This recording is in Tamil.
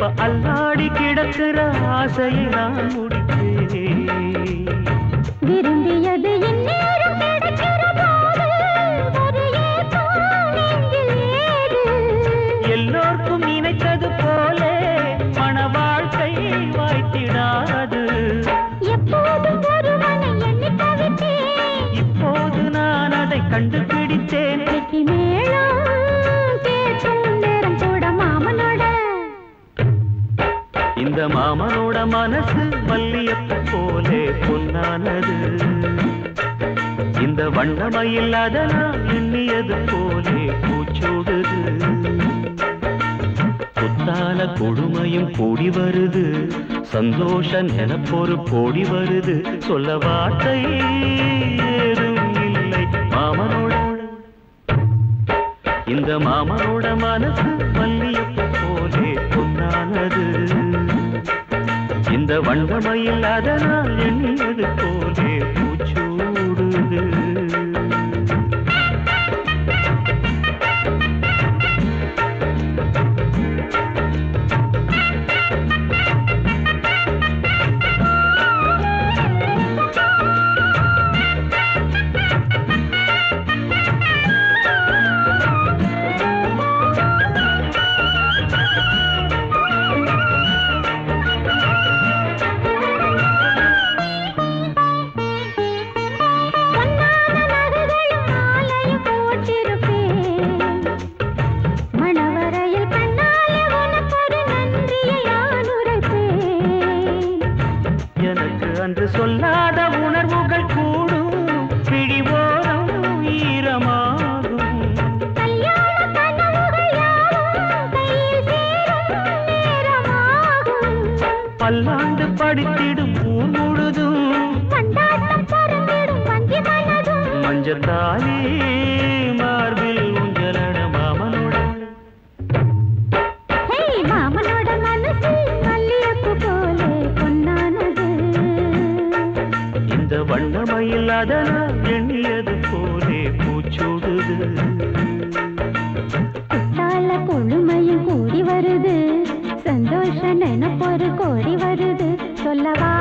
இப்ப அல்லாடி கிடக்கிற ஆசையை நான் முடித்தேன் விரும்பியது இந்நேரம் கிடைக்கிற போது ஒரு ஏக்கம் நெஞ்சில் ஏது எல்லோர்க்கும் நினைத்தது போல மன வாழ்க்கை வாய்த்திடாது எப்போதும் ஒருவனை எண்ணி தவித்தேன் இப்போது நான் அதை கண்டுபிடித்தேன் வெற்றி மேளம் கேட்கும் நேரம் கூட மாமனோட இந்த மாமனோட மனசு மல்லியப்பு போலே பொன்னானது இந்த வண்ணமயில் அதனால் எண்ணியது போலே பூச்சூடுது புத்தால கொடுமையும் கூடி வருது சந்தோஷ நினப்பொரு கோடி வருது சொல்ல வார்த்தை ஏதும் இல்லை மாமனோட இந்த மாமனோட மனசு மல்லியப்பு போலே பொன்னானது இந்த வண்டமையில் அதனால் எண்ணியது போலே பூச்சூடுது பொன்னான நகைகளும் மாலையும் போட்டிருப்பேன் மணவரையில் கண்ணாலே உனக்கொரு நன்றியை நான் உரைப்பேன் எனக்கு அன்று சொல்லாத உணர்வுகள் கூடும் பிடிவோரம் ஈரமாகும் கல்யாண கனவுகள் யாவும் கையில் சேரும் நேரமாகும் பல்லாண்டு படித்திடும் ஊர் முழுதும் கொண்டாட்டம் பறந்திடும் வஞ்சி மனதும் மஞ்சத்தாலே மார்பில் உஞ்சலட மாமனோட ஹே மாமனோட மனசு மல்லியப்பு போலே பொன்னானது இந்த வண்ணமயில் அதனால் எண்ணியது போலே பூச்சூடுது குத்தால கொழுமையும் கூடி வருது சந்தோஷ நினைப்பொரு கோடி வருது சொல்லவா